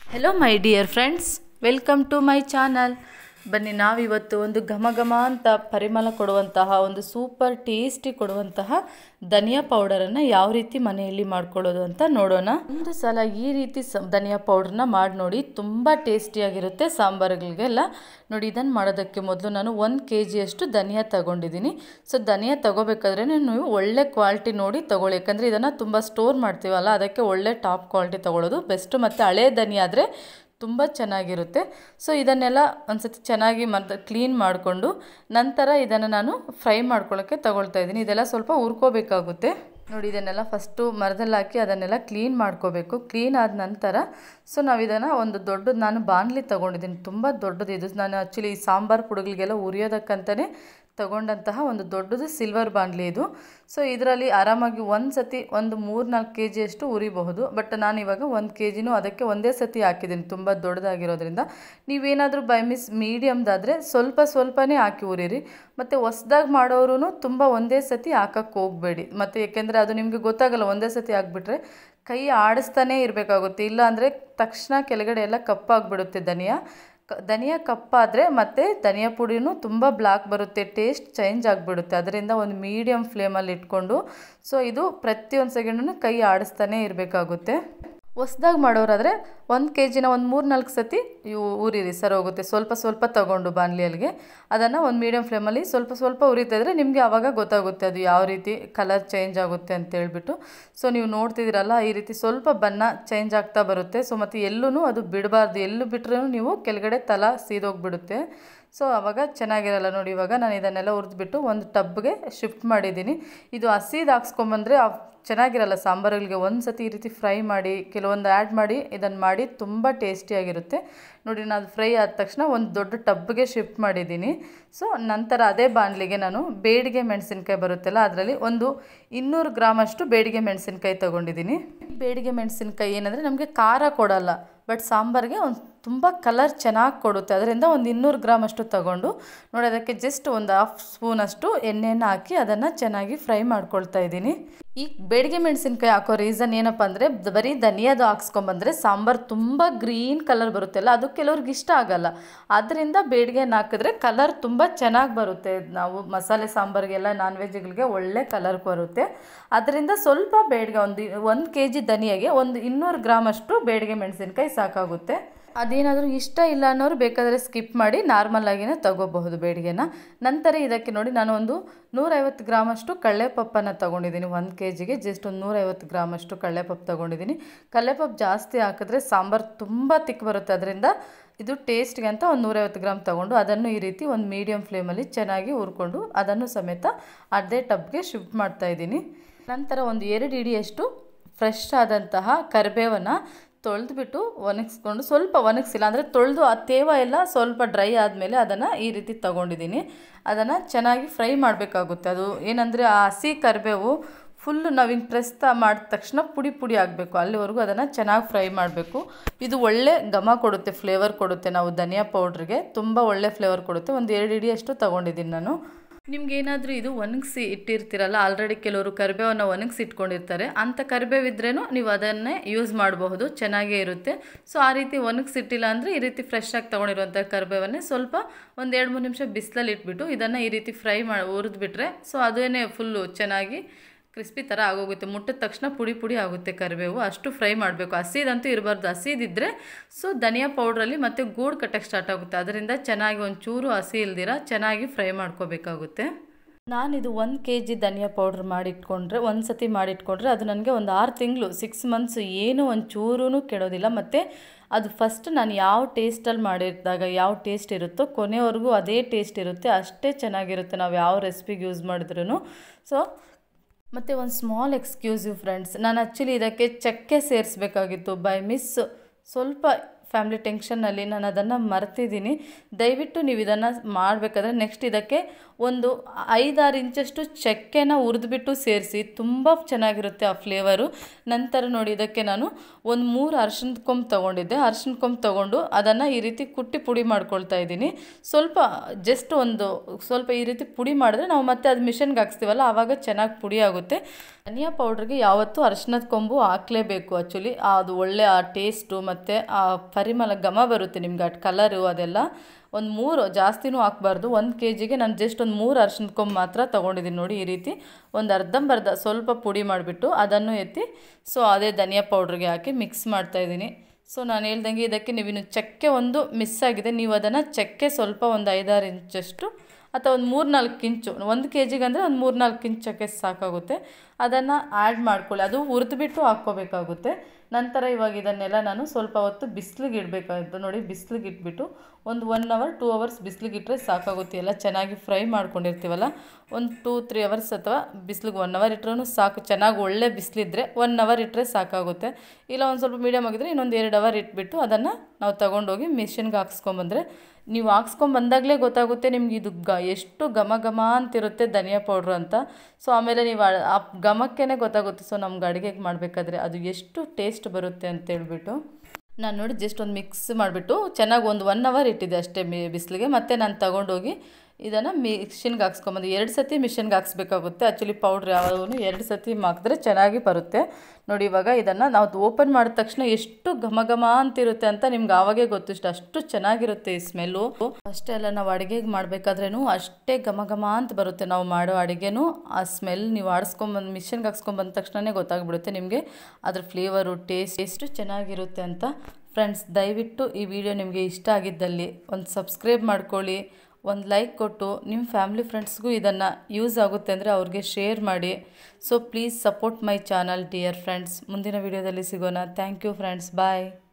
hello my dear friends welcome to my channel ಬನ್ನಿ ನಾವಿವತ್ತು ಒಂದು ಘಮ ಘಮ ಅಂತ ಪರಿಮಳ ಕೊಡುವಂತಹ ಒಂದು ಸೂಪರ್ ಟೇಸ್ಟಿ ಕೊಡುವಂತಹ ಧನಿಯಾ ಪೌಡರನ್ನು ಯಾವ ರೀತಿ ಮನೆಯಲ್ಲಿ ಮಾಡ್ಕೊಳ್ಳೋದು ಅಂತ ನೋಡೋಣ ಒಂದು ಸಲ ಈ ರೀತಿ ಸ ಧನಿಯಾ ಪೌಡ್ರನ್ನ ಮಾಡಿ ನೋಡಿ ತುಂಬ ಟೇಸ್ಟಿಯಾಗಿರುತ್ತೆ ಸಾಂಬಾರುಗಳಿಗೆಲ್ಲ ನೋಡಿ ಇದನ್ನು ಮಾಡೋದಕ್ಕೆ ಮೊದಲು ನಾನು ಒಂದು ಕೆ ಜಿಯಷ್ಟು ಧನಿಯಾ ತಗೊಂಡಿದ್ದೀನಿ ಸೊ ಧನಿಯಾ ತಗೋಬೇಕಾದ್ರೆ ನೀವು ಒಳ್ಳೆ ಕ್ವಾಲಿಟಿ ನೋಡಿ ತಗೊಳ್ಳಿ ಯಾಕಂದರೆ ಇದನ್ನು ತುಂಬ ಸ್ಟೋರ್ ಮಾಡ್ತೀವಲ್ಲ ಅದಕ್ಕೆ ಒಳ್ಳೆ ಟಾಪ್ ಕ್ವಾಲಿಟಿ ತಗೊಳ್ಳೋದು ಬೆಸ್ಟ್ ಮತ್ತು ಹಳೆ ಧನಿಯಾ ಆದರೆ ತುಂಬ ಚೆನ್ನಾಗಿರುತ್ತೆ ಸೊ ಇದನ್ನೆಲ್ಲ ಒಂದ್ಸತಿ ಚೆನ್ನಾಗಿ ಮತ್ತು ಕ್ಲೀನ್ ಮಾಡಿಕೊಂಡು ನಂತರ ಇದನ್ನು ನಾನು ಫ್ರೈ ಮಾಡ್ಕೊಳ್ಳೋಕ್ಕೆ ತಗೊಳ್ತಾ ಇದ್ದೀನಿ ಇದೆಲ್ಲ ಸ್ವಲ್ಪ ಹುರ್ಕೋಬೇಕಾಗುತ್ತೆ ನೋಡಿ ಇದನ್ನೆಲ್ಲ ಫಸ್ಟು ಮರದಲ್ಲಿ ಹಾಕಿ ಅದನ್ನೆಲ್ಲ ಕ್ಲೀನ್ ಮಾಡ್ಕೋಬೇಕು ಕ್ಲೀನ್ ಆದ ನಂತರ ಸೊ ನಾವು ಇದನ್ನು ಒಂದು ದೊಡ್ಡದು ನಾನು ಬಾಣಲಿ ತೊಗೊಂಡಿದ್ದೀನಿ ತುಂಬ ದೊಡ್ಡದು ಇದು ನಾನು ಆ್ಯಕ್ಚುಲಿ ಈ ಸಾಂಬಾರು ಪುಡಿಗಳಿಗೆಲ್ಲ ಉರಿಯೋದಕ್ಕಂತಲೇ ತಗೊಂಡಂತಹ ಒಂದು ದೊಡ್ಡದು ಸಿಲ್ವರ್ ಬಾಣಲಿ ಇದು ಸೊ ಇದರಲ್ಲಿ ಆರಾಮಾಗಿ ಒಂದು ಸತಿ ಒಂದು ಮೂರು ನಾಲ್ಕು ಕೆ ಜಿಯಷ್ಟು ಉರಿಬಹುದು ಬಟ್ ನಾನು ಇವಾಗ ಒಂದು ಕೆ ಜಿನೂ ಅದಕ್ಕೆ ಒಂದೇ ಸತಿ ಹಾಕಿದ್ದೀನಿ ತುಂಬ ದೊಡ್ಡದಾಗಿರೋದ್ರಿಂದ ನೀವೇನಾದರೂ ಬೈ ಮಿಸ್ ಮೀಡಿಯಮ್ದಾದರೆ ಸ್ವಲ್ಪ ಸ್ವಲ್ಪನೇ ಹಾಕಿ ಉರಿರಿ ಮತ್ತು ಹೊಸ್ದಾಗಿ ಮಾಡೋರು ತುಂಬ ಒಂದೇ ಸತಿ ಹಾಕಕ್ಕೆ ಹೋಗಬೇಡಿ ಮತ್ತು ಏಕೆಂದರೆ ಅದು ನಿಮಗೆ ಗೊತ್ತಾಗಲ್ಲ ಒಂದೇ ಸತಿ ಹಾಕ್ಬಿಟ್ರೆ ಕೈ ಆಡಿಸ್ತಾನೇ ಇರಬೇಕಾಗುತ್ತೆ ಇಲ್ಲ ಅಂದರೆ ತಕ್ಷಣ ಕೆಳಗಡೆ ಎಲ್ಲ ಕಪ್ಪಾಗಿಬಿಡುತ್ತೆ ಧನಿಯಾ ಕ ಧನಿಯಾ ಕಪ್ಪಾದರೆ ಮತ್ತು ಧನಿಯಾ ಪುಡಿನೂ ತುಂಬ ಬ್ಲಾಕ್ ಬರುತ್ತೆ ಟೇಸ್ಟ್ ಚೇಂಜ್ ಆಗಿಬಿಡುತ್ತೆ ಅದರಿಂದ ಒಂದು ಮೀಡಿಯಮ್ ಫ್ಲೇಮಲ್ಲಿ ಇಟ್ಕೊಂಡು ಸೊ ಇದು ಪ್ರತಿಯೊಂದು ಸೆಕೆಂಡೂ ಕೈ ಆಡಿಸ್ತಾನೇ ಇರಬೇಕಾಗುತ್ತೆ ಹೊಸ್ದಾಗಿ ಮಾಡೋರಾದರೆ ಒಂದು ಕೆ ಜಿನ ಒಂದು ಮೂರು ನಾಲ್ಕು ಸತಿ ಇವು ಉರಿರಿ ಸರ್ ಹೋಗುತ್ತೆ ಸ್ವಲ್ಪ ಸ್ವಲ್ಪ ತಗೊಂಡು ಬಾಣಲಿಯಲ್ಲಿಗೆ ಅದನ್ನು ಒಂದು ಮೀಡಿಯಮ್ ಫ್ಲೇಮಲ್ಲಿ ಸ್ವಲ್ಪ ಸ್ವಲ್ಪ ಉರಿತಾ ಇದ್ದರೆ ನಿಮಗೆ ಆವಾಗ ಗೊತ್ತಾಗುತ್ತೆ ಅದು ಯಾವ ರೀತಿ ಕಲರ್ ಚೇಂಜ್ ಆಗುತ್ತೆ ಅಂತ ಹೇಳ್ಬಿಟ್ಟು ಸೊ ನೀವು ನೋಡ್ತಿದ್ದೀರಲ್ಲ ಈ ರೀತಿ ಸ್ವಲ್ಪ ಬಣ್ಣ ಚೇಂಜ್ ಆಗ್ತಾ ಬರುತ್ತೆ ಸೊ ಮತ್ತು ಎಲ್ಲೂ ಅದು ಬಿಡಬಾರ್ದು ಎಲ್ಲೂ ಬಿಟ್ಟರೂ ನೀವು ಕೆಳಗಡೆ ತಲ ಸೀದೋಗ್ಬಿಡುತ್ತೆ ಸೊ ಆವಾಗ ಚೆನ್ನಾಗಿರಲ್ಲ ನೋಡಿ ಇವಾಗ ನಾನು ಇದನ್ನೆಲ್ಲ ಹುರಿದ್ಬಿಟ್ಟು ಒಂದು ಟಬ್ಗೆ ಶಿಫ್ಟ್ ಮಾಡಿದ್ದೀನಿ ಇದು ಹಸಿದು ಹಾಕ್ಸ್ಕೊಂಬಂದರೆ ಚೆನ್ನಾಗಿರಲ್ಲ ಸಾಂಬಾರುಗಳಿಗೆ ಒಂದು ಸತಿ ಈ ರೀತಿ ಫ್ರೈ ಮಾಡಿ ಕೆಲವೊಂದು ಆ್ಯಡ್ ಮಾಡಿ ಇದನ್ನು ಮಾಡಿ ತುಂಬ ಟೇಸ್ಟಿಯಾಗಿರುತ್ತೆ ನೋಡಿ ನಾನು ಫ್ರೈ ಆದ ತಕ್ಷಣ ಒಂದು ದೊಡ್ಡ ಟಬ್ಗೆ ಶಿಫ್ಟ್ ಮಾಡಿದ್ದೀನಿ ಸೊ ನಂತರ ಅದೇ ಬಾಣಲಿಗೆ ನಾನು ಬೇಡಿಗೆ ಮೆಣಸಿನ್ಕಾಯಿ ಬರುತ್ತಲ್ಲ ಅದರಲ್ಲಿ ಒಂದು ಇನ್ನೂರು ಗ್ರಾಮಷ್ಟು ಬೇಡಿಗೆ ಮೆಣಸಿನ್ಕಾಯಿ ತೊಗೊಂಡಿದ್ದೀನಿ ಬೇಡಿಗೆ ಮೆಣಸಿನ್ಕಾಯಿ ಏನಂದರೆ ನಮಗೆ ಖಾರ ಕೊಡಲ್ಲ ಬಟ್ ಸಾಂಬಾರಿಗೆ ಒಂದು ತುಂಬ ಕಲರ್ ಚೆನ್ನಾಗಿ ಕೊಡುತ್ತೆ ಅದರಿಂದ ಒಂದು ಇನ್ನೂರು ಗ್ರಾಮಷ್ಟು ತಗೊಂಡು ನೋಡಿ ಅದಕ್ಕೆ ಜಸ್ಟ್ ಒಂದು ಹಾಫ್ ಸ್ಪೂನಷ್ಟು ಎಣ್ಣೆಯನ್ನು ಹಾಕಿ ಅದನ್ನು ಚೆನ್ನಾಗಿ ಫ್ರೈ ಮಾಡ್ಕೊಳ್ತಾ ಇದ್ದೀನಿ ಈ ಬೇಡಿಗೆ ಮೆಣಸಿನ್ಕಾಯಿ ಹಾಕೋ ರೀಸನ್ ಏನಪ್ಪ ಅಂದರೆ ಬರೀ ಧನಿಯಾದು ಹಾಕ್ಸ್ಕೊಂಬಂದರೆ ಸಾಂಬಾರು ತುಂಬ ಗ್ರೀನ್ ಕಲರ್ ಬರುತ್ತಲ್ಲ ಅದು ಕೆಲವ್ರಿಗೆ ಇಷ್ಟ ಆಗಲ್ಲ ಆದ್ದರಿಂದ ಬೇಡಿಗೆನ ಹಾಕಿದ್ರೆ ಕಲರ್ ತುಂಬ ಚೆನ್ನಾಗಿ ಬರುತ್ತೆ ನಾವು ಮಸಾಲೆ ಸಾಂಬಾರಿಗೆಲ್ಲ ನಾನ್ ವೆಜ್ಗಳಿಗೆ ಒಳ್ಳೆ ಕಲರ್ ಬರುತ್ತೆ ಅದರಿಂದ ಸ್ವಲ್ಪ ಬೇಡಿಗೆ ಒಂದು ಒಂದು ಕೆ ಜಿ ಧನಿಯಾಗೆ ಒಂದು ಇನ್ನೂರು ಗ್ರಾಮಷ್ಟು ಬೇಡಿಗೆ ಮೆಣಸಿನ್ಕಾಯಿ ಸಾಕಾಗುತ್ತೆ ಅದೇನಾದರೂ ಇಷ್ಟ ಇಲ್ಲ ಅನ್ನೋರು ಬೇಕಾದರೆ ಸ್ಕಿಪ್ ಮಾಡಿ ನಾರ್ಮಲಾಗಿನೇ ತಗೋಬಹುದು ಬೇಡಿಗೆನ ನಂತರ ಇದಕ್ಕೆ ನೋಡಿ ನಾನು ಒಂದು ನೂರೈವತ್ತು ಗ್ರಾಮಷ್ಟು ಕಡಲೆಪಪ್ಪನ್ನು ತೊಗೊಂಡಿದ್ದೀನಿ ಒಂದು ಕೆ ಜಿಗೆ ಜಸ್ಟ್ ಒಂದು ನೂರೈವತ್ತು ಗ್ರಾಮಷ್ಟು ಕಡಲೆಪಪ್ಪು ತೊಗೊಂಡಿದ್ದೀನಿ ಕಡಲೆಪಪ್ಪು ಜಾಸ್ತಿ ಹಾಕಿದ್ರೆ ಸಾಂಬಾರು ತುಂಬ ತಿಕ್ ಬರುತ್ತೆ ಅದರಿಂದ ಇದು ಟೇಸ್ಟ್ಗೆ ಅಂತ ಒಂದು ನೂರೈವತ್ತು ಗ್ರಾಮ್ ತೊಗೊಂಡು ಅದನ್ನು ಈ ರೀತಿ ಒಂದು ಮೀಡಿಯಮ್ ಫ್ಲೇಮಲ್ಲಿ ಚೆನ್ನಾಗಿ ಹುರ್ಕೊಂಡು ಅದನ್ನು ಸಮೇತ ಅದೇ ಟಬ್ಗೆ ಶಿಫ್ಟ್ ಮಾಡ್ತಾಯಿದ್ದೀನಿ ನಂತರ ಒಂದು ಎರಡು ಇಡಿಯಷ್ಟು ಫ್ರೆಶ್ ಆದಂತಹ ಕರಿಬೇವನ್ನು ತೊಳೆದ್ಬಿಟ್ಟು ಒಣಗಿಸ್ಕೊಂಡು ಸ್ವಲ್ಪ ಒಣಗಿಸಿಲ್ಲ ಅಂದರೆ ತೊಳೆದು ಆ ತೇವ ಎಲ್ಲ ಸ್ವಲ್ಪ ಡ್ರೈ ಆದಮೇಲೆ ಅದನ್ನು ಈ ರೀತಿ ತೊಗೊಂಡಿದ್ದೀನಿ ಅದನ್ನು ಚೆನ್ನಾಗಿ ಫ್ರೈ ಮಾಡಬೇಕಾಗುತ್ತೆ ಅದು ಏನಂದರೆ ಆ ಹಸಿ ಕರಿಬೇವು ಫುಲ್ಲು ನಾವಿಂಗೆ ಪ್ರೆಸ್ ಮಾಡಿದ ತಕ್ಷಣ ಪುಡಿ ಪುಡಿ ಆಗಬೇಕು ಅಲ್ಲಿವರೆಗೂ ಅದನ್ನು ಚೆನ್ನಾಗಿ ಫ್ರೈ ಮಾಡಬೇಕು ಇದು ಒಳ್ಳೆ ಘಮ ಕೊಡುತ್ತೆ ಫ್ಲೇವರ್ ಕೊಡುತ್ತೆ ನಾವು ಧನಿಯಾ ಪೌಡ್ರಿಗೆ ತುಂಬ ಒಳ್ಳೆ ಫ್ಲೇವರ್ ಕೊಡುತ್ತೆ ಒಂದು ಎರಡು ಇಡಿಯಷ್ಟು ತೊಗೊಂಡಿದ್ದೀನಿ ನಾನು ನಿಮ್ಗೆ ಏನಾದರೂ ಇದು ಒಣಗಿಸಿ ಇಟ್ಟಿರ್ತೀರಲ್ಲ ಆಲ್ರೆಡಿ ಕೆಲವರು ಕರಿಬೇವನ್ನು ಒಣಗಿಸಿ ಇಟ್ಕೊಂಡಿರ್ತಾರೆ ಅಂಥ ಕರಿಬೇವಿದ್ರೇನು ನೀವು ಅದನ್ನೇ ಯೂಸ್ ಮಾಡಬಹುದು ಚೆನ್ನಾಗೇ ಇರುತ್ತೆ ಸೊ ಆ ರೀತಿ ಒಣಗಿಸಿಟ್ಟಿಲ್ಲ ಅಂದರೆ ಈ ರೀತಿ ಫ್ರೆಶ್ ಆಗಿ ತೊಗೊಂಡಿರುವಂಥ ಕರಿಬೇವನ್ನೇ ಸ್ವಲ್ಪ ಒಂದು ಎರಡು ಮೂರು ನಿಮಿಷ ಬಿಸಿಲಲ್ಲಿ ಇಟ್ಬಿಟ್ಟು ಇದನ್ನು ಈ ರೀತಿ ಫ್ರೈ ಮಾಡಿ ಹುರಿದ್ಬಿಟ್ರೆ ಸೊ ಅದೇನೇ ಫುಲ್ಲು ಚೆನ್ನಾಗಿ ಕ್ರಿಸ್ಪಿ ಥರ ಆಗೋಗುತ್ತೆ ಮುಟ್ಟಿದ ತಕ್ಷಣ ಪುಡಿ ಪುಡಿ ಆಗುತ್ತೆ ಕರಿಬೇವು ಅಷ್ಟು ಫ್ರೈ ಮಾಡಬೇಕು ಹಸಿದಂತೂ ಇರಬಾರ್ದು ಹಸಿದಿದ್ದರೆ ಸೊ ಧನಿಯಾ ಪೌಡ್ರಲ್ಲಿ ಮತ್ತು ಗೂಡು ಕಟ್ಟಕ್ಕೆ ಸ್ಟಾರ್ಟ್ ಆಗುತ್ತೆ ಅದರಿಂದ ಚೆನ್ನಾಗಿ ಒಂಚೂರು ಹಸಿ ಇಲ್ದಿರ ಚೆನ್ನಾಗಿ ಫ್ರೈ ಮಾಡ್ಕೋಬೇಕಾಗುತ್ತೆ ನಾನಿದು ಒಂದು ಕೆ ಜಿ ಧನಿಯಾ ಪೌಡ್ರ್ ಮಾಡಿಟ್ಕೊಂಡ್ರೆ ಒಂದು ಸತಿ ಮಾಡಿಟ್ಕೊಂಡ್ರೆ ಅದು ನನಗೆ ಒಂದು ಆರು ತಿಂಗಳು ಸಿಕ್ಸ್ ಮಂತ್ಸ್ ಏನೂ ಒಂದು ಚೂರೂ ಕೆಡೋದಿಲ್ಲ ಮತ್ತು ಅದು ಫಸ್ಟ್ ನಾನು ಯಾವ ಟೇಸ್ಟಲ್ಲಿ ಮಾಡಿದಾಗ ಯಾವ ಟೇಸ್ಟ್ ಇರುತ್ತೋ ಕೊನೆವರೆಗೂ ಅದೇ ಟೇಸ್ಟ್ ಇರುತ್ತೆ ಅಷ್ಟೇ ಚೆನ್ನಾಗಿರುತ್ತೆ ನಾವು ಯಾವ ರೆಸಿಪಿಗೆ ಯೂಸ್ ಮಾಡಿದ್ರೂ ಸೊ ಮತ್ತು ಒಂದು ಸ್ಮಾಲ್ ಎಕ್ಸ್ಕ್ಯೂಸಿವ್ ಫ್ರೆಂಡ್ಸ್ ನಾನು ಆ್ಯಕ್ಚುಲಿ ಇದಕ್ಕೆ ಚಕ್ಕೆ ಸೇರಿಸ್ಬೇಕಾಗಿತ್ತು ಬೈ ಮಿಸ್ ಸ್ವಲ್ಪ ಫ್ಯಾಮ್ಲಿ ಟೆನ್ಷನ್ನಲ್ಲಿ ನಾನು ಅದನ್ನು ಮರ್ತಿದ್ದೀನಿ ದಯವಿಟ್ಟು ನೀವು ಇದನ್ನು ಮಾಡಬೇಕಾದ್ರೆ ನೆಕ್ಸ್ಟ್ ಇದಕ್ಕೆ ಒಂದು ಐದಾರು ಇಂಚಷ್ಟು ಚಕ್ಕೆನ ಹುರಿದ್ಬಿಟ್ಟು ಸೇರಿಸಿ ತುಂಬ ಚೆನ್ನಾಗಿರುತ್ತೆ ಆ ಫ್ಲೇವರು ನಂತರ ನೋಡಿ ಇದಕ್ಕೆ ನಾನು ಒಂದು ಮೂರು ಅರ್ಶಿನದ ಕೊಂಬು ತೊಗೊಂಡಿದ್ದೆ ಅರ್ಶಿನ ಕೊಂಬು ತೊಗೊಂಡು ಅದನ್ನು ಈ ರೀತಿ ಕುಟ್ಟಿ ಪುಡಿ ಮಾಡ್ಕೊಳ್ತಾ ಇದ್ದೀನಿ ಸ್ವಲ್ಪ ಜಸ್ಟ್ ಒಂದು ಸ್ವಲ್ಪ ಈ ರೀತಿ ಪುಡಿ ಮಾಡಿದ್ರೆ ನಾವು ಮತ್ತೆ ಅದು ಮಿಷನ್ಗೆ ಹಾಕ್ಸ್ತೀವಲ್ಲ ಆವಾಗ ಚೆನ್ನಾಗಿ ಪುಡಿ ಆಗುತ್ತೆ ಧನಿಯಾ ಪೌಡ್ರಿಗೆ ಯಾವತ್ತೂ ಅರಿಶಿನದ ಕೊಂಬು ಹಾಕಲೇಬೇಕು ಆ್ಯಕ್ಚುಲಿ ಅದು ಒಳ್ಳೆ ಆ ಟೇಸ್ಟು ಮತ್ತು ಆ ಪರಿಮಳ ಘಮ ಬರುತ್ತೆ ನಿಮ್ಗೆ ಆ ಕಲರು ಅದೆಲ್ಲ ಒಂದು ಮೂರು ಜಾಸ್ತಿನೂ ಹಾಕ್ಬಾರ್ದು ಒಂದು ಕೆ ಜಿಗೆ ನಾನು ಜಸ್ಟ್ ಒಂದು ಮೂರು ಅರ್ಶಿನದ ಕೊಂಬು ಮಾತ್ರ ತೊಗೊಂಡಿದ್ದೀನಿ ನೋಡಿ ಈ ರೀತಿ ಒಂದು ಅರ್ಧಂಬರ್ಧ ಸ್ವಲ್ಪ ಪುಡಿ ಮಾಡಿಬಿಟ್ಟು ಅದನ್ನು ಎತ್ತಿ ಸೊ ಅದೇ ಧನಿಯಾ ಪೌಡ್ರಿಗೆ ಹಾಕಿ ಮಿಕ್ಸ್ ಮಾಡ್ತಾಯಿದ್ದೀನಿ ಸೊ ನಾನು ಹೇಳ್ದಂಗೆ ಇದಕ್ಕೆ ನೀವಿನ್ನು ಚಕ್ಕೆ ಒಂದು ಮಿಸ್ ಆಗಿದೆ ನೀವು ಅದನ್ನು ಚಕ್ಕೆ ಸ್ವಲ್ಪ ಒಂದು ಐದಾರು ಇಂಚಷ್ಟು ಅಥವಾ ಒಂದು ಮೂರು ನಾಲ್ಕು ಇಂಚು ಒಂದು ಕೆ ಜಿಗೆ ಅಂದರೆ ಒಂದು ಮೂರು ನಾಲ್ಕು ಇಂಚ್ ಚಕ್ಕೆ ಸಾಕಾಗುತ್ತೆ ಅದನ್ನು ಆ್ಯಡ್ ಮಾಡ್ಕೊಳ್ಳಿ ಅದು ಹುರಿದ್ಬಿಟ್ಟು ಹಾಕ್ಕೋಬೇಕಾಗುತ್ತೆ ನಂತರ ಇವಾಗ ಇದನ್ನೆಲ್ಲ ನಾನು ಸ್ವಲ್ಪ ಹೊತ್ತು ಬಿಸಿಲಿಗೆ ಇಡಬೇಕಾಗುತ್ತೆ ನೋಡಿ ಬಿಸಿಲಿಗೆ ಇಟ್ಬಿಟ್ಟು ಒಂದು ಒನ್ ಅವರ್ ಟೂ ಅವರ್ಸ್ ಬಿಸಿಲಿಗೆ ಇಟ್ಟರೆ ಸಾಕಾಗುತ್ತೆ ಎಲ್ಲ ಚೆನ್ನಾಗಿ ಫ್ರೈ ಮಾಡ್ಕೊಂಡಿರ್ತೀವಲ್ಲ ಒಂದು ಟೂ ತ್ರೀ ಅವರ್ಸ್ ಅಥವಾ ಬಿಸಿಲಿಗೆ ಒನ್ ಅವರ್ ಇಟ್ರೂ ಸಾಕು ಚೆನ್ನಾಗಿ ಒಳ್ಳೆ ಬಿಸಿಲಿದ್ರೆ ಒನ್ ಅವರ್ ಇಟ್ಟರೆ ಸಾಕಾಗುತ್ತೆ ಇಲ್ಲ ಒಂದು ಸ್ವಲ್ಪ ಮೀಡಿಯಮ್ ಆಗಿದ್ರೆ ಇನ್ನೊಂದು ಎರಡು ಅವರ್ ಇಟ್ಬಿಟ್ಟು ಅದನ್ನು ನಾವು ತಗೊಂಡೋಗಿ ಮಿಷಿನ್ಗೆ ಹಾಕ್ಸ್ಕೊಂಬಂದ್ರೆ ನೀವು ಹಾಕ್ಸ್ಕೊಂಬಂದಾಗಲೇ ಗೊತ್ತಾಗುತ್ತೆ ನಿಮ್ಗೆ ಇದು ಗ ಎಷ್ಟು ಘಮ ಘಮ ಅಂತಿರುತ್ತೆ ಧನಿಯಾ ಪೌಡ್ರು ಅಂತ ಸೊ ಆಮೇಲೆ ನೀವು ಆ ಘಮಕ್ಕೇ ಗೊತ್ತಾಗುತ್ತೆ ಸೊ ನಮ್ಗೆ ಅಡುಗೆಗೆ ಮಾಡಬೇಕಾದ್ರೆ ಅದು ಎಷ್ಟು ಟೇಸ್ಟ್ ಬರುತ್ತೆ ಅಂತೇಳ್ಬಿಟ್ಟು ನಾನು ನೋಡಿ ಜಸ್ಟ್ ಒಂದು ಮಿಕ್ಸ್ ಮಾಡಿಬಿಟ್ಟು ಚೆನ್ನಾಗಿ ಒಂದು ಒನ್ ಅವರ್ ಇಟ್ಟಿದ್ದೆ ಅಷ್ಟೇ ಮಿ ಬಿಸಿಲಿಗೆ ಮತ್ತು ನಾನು ತಗೊಂಡೋಗಿ ಇದನ್ನು ಮಿಷಿನ್ಗೆ ಹಾಕ್ಸ್ಕೊಂಬಂದು ಎರಡು ಸತಿ ಮಿಷಿನ್ಗೆ ಹಾಕ್ಸ್ಬೇಕಾಗುತ್ತೆ ಆ್ಯಕ್ಚುಲಿ ಪೌಡ್ರ್ ಯಾವಾಗೂ ಎರಡು ಸತಿ ಹಾಕಿದ್ರೆ ಚೆನ್ನಾಗಿ ಬರುತ್ತೆ ನೋಡಿ ಇವಾಗ ಇದನ್ನು ನಾವು ಓಪನ್ ಮಾಡಿದ ತಕ್ಷಣ ಎಷ್ಟು ಘಮ ಘಮ ಅಂತಿರುತ್ತೆ ಅಂತ ನಿಮ್ಗೆ ಆವಾಗೇ ಗೊತ್ತಿಷ್ಟು ಅಷ್ಟು ಚೆನ್ನಾಗಿರುತ್ತೆ ಈ ಸ್ಮೆಲ್ಲು ಅಷ್ಟೇ ಅಲ್ಲ ನಾವು ಅಡುಗೆಗೆ ಮಾಡಬೇಕಾದ್ರೂ ಅಷ್ಟೇ ಘಮ ಘಮ ಅಂತ ಬರುತ್ತೆ ನಾವು ಮಾಡೋ ಅಡುಗೆನೂ ಆ ಸ್ಮೆಲ್ ನೀವು ಆಡಿಸ್ಕೊಂಬಂದು ಮಿಷಿನ್ಗೆ ಹಾಕ್ಸ್ಕೊಂಬಂದ ತಕ್ಷಣವೇ ಗೊತ್ತಾಗ್ಬಿಡುತ್ತೆ ನಿಮಗೆ ಅದ್ರ ಫ್ಲೇವರು ಟೇಸ್ಟ್ ಎಷ್ಟು ಚೆನ್ನಾಗಿರುತ್ತೆ ಅಂತ ಫ್ರೆಂಡ್ಸ್ ದಯವಿಟ್ಟು ಈ ವಿಡಿಯೋ ನಿಮಗೆ ಇಷ್ಟ ಆಗಿದ್ದಲ್ಲಿ ಒಂದು ಸಬ್ಸ್ಕ್ರೈಬ್ ಮಾಡ್ಕೊಳ್ಳಿ ಒಂದು ಲೈಕ್ ಕೊಟ್ಟು ನಿಮ್ಮ ಫ್ಯಾಮಿಲಿ ಫ್ರೆಂಡ್ಸ್ಗೂ ಇದನ್ನು ಯೂಸ್ ಆಗುತ್ತೆ ಅಂದರೆ ಅವ್ರಿಗೆ ಶೇರ್ ಮಾಡಿ so please support my channel dear friends ಮುಂದಿನ ವಿಡಿಯೋದಲ್ಲಿ ಸಿಗೋಣ ಥ್ಯಾಂಕ್ ಯು ಫ್ರೆಂಡ್ಸ್ ಬಾಯ್